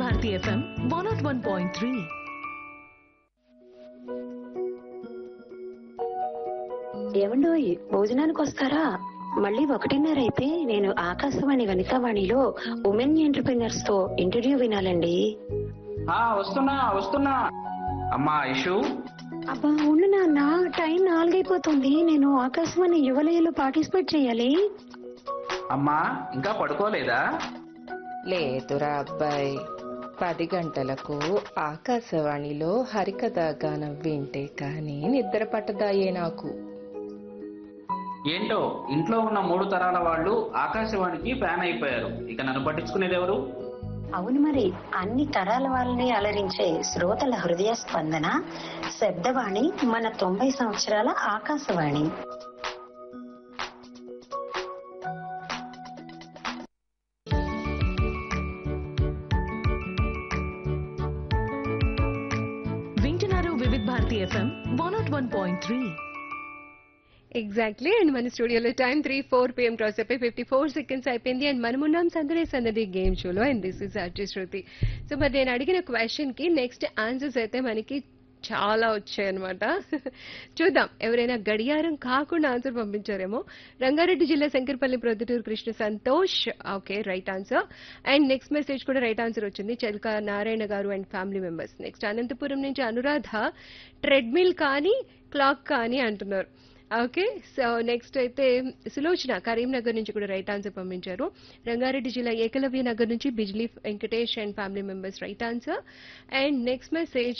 Bharati FM one nought one point three ఏమండోయ్ భోజనానికి వస్తారా మళ్ళీ ఒకటిన్నర అయితే నేను ఆకాశవాణి వనితావాణిలో ఉమెన్ ఎంటర్ప్రినర్స్ తో ఇంటర్వ్యూ వినాలండి ఆ వస్తున్నా వస్తున్నా అమ్మా ఇషు అబ్బా ఉండు నాన్న టైం నాలుగైపోతుంది నేను ఆకాశవాణి యువలయలో పార్టిసిపేట్ చేయాలి అమ్మా ఇంకా పడుకోలేదా లేదురా అబ్బాయి పది గంటలకు ఆకాశవాణిలో హరికథ గానం వింటే కానీ నిద్ర పట్టదాయే నాకు ఏంటో ఇంట్లో ఉన్న మూడు తరాల వాళ్ళు ఆకాశవాణికి ఫ్యాన్ అయిపోయారు ఇక నన్ను పట్టించుకునేది ఎవరు అవును మరి అన్ని తరాల వాళ్ళని అలరించే శ్రోతల హృదయ స్పందన శబ్దవాణి మన తొంభై సంవత్సరాల ఆకాశవాణి వింటున్నారు Vividh Bharati FM one nought one point three exactly and మన స్టూడియోలో time three four PM cross అయిపోయి ఫిఫ్టీ ఫోర్ సెకండ్స్ అయిపోయింది అండ్ మనమున్నాం సందడే సందడి గేమ్ షోలో అండ్ దిస్ ఇస్ అర్జీ శృతి సో మరి నేను అడిగిన క్వశ్చన్ కి నెక్స్ట్ ఆన్సర్స్ అయితే మనకి చాలా వచ్చాయన్నమాట చూద్దాం ఎవరైనా గడియారం కాకుండా ఆన్సర్ పంపించారేమో రంగారెడ్డి జిల్లా Shankarpalli Proddutur Krishna Santosh okay right answer and next message కూడా రైట్ ఆన్సర్ వచ్చింది చెల్క నారాయణ గారు and family members next Anantapur నుంచి అనురాధ ట్రెడ్మిల్ కానీ క్లాక్ కానీ అంటున్నారు ఓకే సో నెక్స్ట్ అయితే సులోచన కరీంనగర్ నుంచి కూడా రైట్ ఆన్సర్ పంపించారు రంగారెడ్డి జిల్లా ఏకలవ్య నగర్ నుంచి Bijli Venkatesh and family members right answer and next message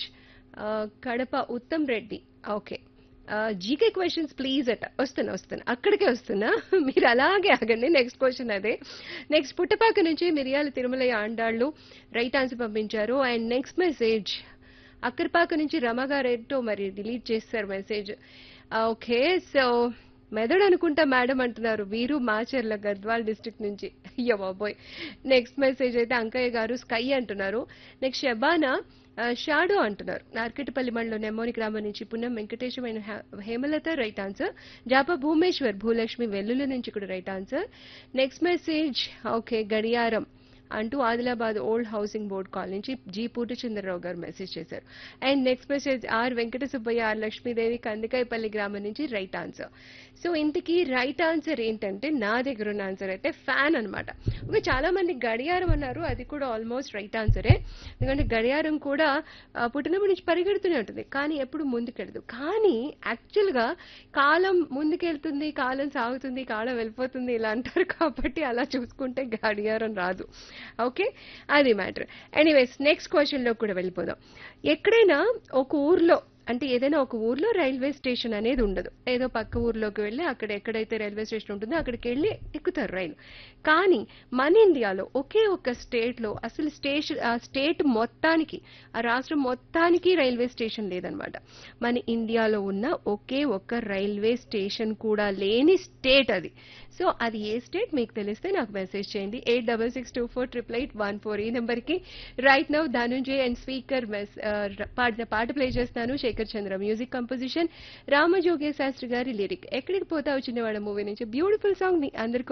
Kadapa Uttam Reddy okay GK questions please అట వస్తున్నా వస్తున్నా అక్కడికే వస్తున్నా మీరు అలాగే ఆగండి నెక్స్ట్ క్వశ్చన్ అదే నెక్స్ట్ పుట్టపాక నుంచి మిరియాల తిరుమలయ్య ఆండాళ్ళు రైట్ ఆన్సర్ పంపించారు అండ్ నెక్స్ట్ మెసేజ్ అక్కర్పాక నుంచి రమగారెడ్డితో మరి డిలీట్ చేస్తారు మెసేజ్ ఓకే సో మెదడు అనుకుంటా మేడం అంటున్నారు వీరు మాచర్ల గద్వాల్ డిస్ట్రిక్ట్ నుంచి అయ్యో బాబోయ్ నెక్స్ట్ మెసేజ్ అయితే అంకయ్య గారు స్కై అంటున్నారు నెక్స్ట్ షబానా షాడో అంటున్నారు నార్కెట్పల్లి మండలం నెమ్మోని గ్రామం నుంచి పున్నం వెంకటేశమైన హేమలత రైట్ ఆన్సర్ జాప భూమేశ్వర్ భూలక్ష్మి వెల్లుల నుంచి కూడా right answer next message okay గడియారం అంటూ Adilabad old housing board colony నుంచి జీ పూర్తిచంద్రరావు గారు మెసేజ్ చేశారు and next message R Venkata Subbaiah R Lakshmidevi Kandikayapalli గ్రామం నుంచి రైట్ ఆన్సర్ సో ఇంతకీ రైట్ ఆన్సర్ ఏంటంటే నా దగ్గర ఉన్న ఆన్సర్ అయితే ఫ్యాన్ అనమాట ఓకే చాలా మంది గడియారం అన్నారు అది కూడా ఆల్మోస్ట్ రైట్ ఆన్సరే ఎందుకంటే గడియారం కూడా ఆ, పుట్టినప్పటి నుంచి పరిగెడుతూనే ఉంటుంది కానీ ఎప్పుడు ముందుకెళ్ళదు కానీ యాక్చువల్గా కాలం ముందుకెళ్తుంది కాలం సాగుతుంది కాలం వెళ్ళిపోతుంది ఇలా అంటారు కాబట్టి అలా చూసుకుంటే గడియారం రాదు ఓకే అది మ్యాటర్ ఎనీవేస్ నెక్స్ట్ క్వశ్చన్లో కూడా వెళ్ళిపోదాం ఎక్కడైనా ఒక ఊర్లో అంటే ఏదైనా ఒక ఊర్లో రైల్వే స్టేషన్ అనేది ఉండదు ఏదో పక్క ఊర్లోకి వెళ్ళి అక్కడ ఎక్కడైతే రైల్వే స్టేషన్ ఉంటుందో అక్కడికి వెళ్ళి ఎక్కుతారు రైలు కానీ మన ఇండియాలో ఒకే ఒక్క స్టేట్లో అసలు స్టేషన్ ఆ స్టేట్ మొత్తానికి ఆ రాష్ట్రం మొత్తానికి రైల్వే స్టేషన్ లేదనమాట మన ఇండియాలో ఉన్న ఒకే ఒక్క రైల్వే స్టేషన్ కూడా లేని స్టేట్ అది సో అది ఏ స్టేట్ మీకు తెలిస్తే నాకు మెసేజ్ చేయండి eight double six two four triple eight one four ఈ నెంబర్కి రైట్ నౌ ధనుంజయ్ అండ్ స్పీకర్ మెస్ పాడిన పాట ప్లే చేస్తాను శేఖర్ చంద్ర మ్యూజిక్ కంపోజిషన్ రామజోగే శాస్త్రి గారి లిరిక్ ఎక్కడికి పోతావు చిన్నవాడ మూవీ నుంచి బ్యూటిఫుల్ సాంగ్ ని అందరికీ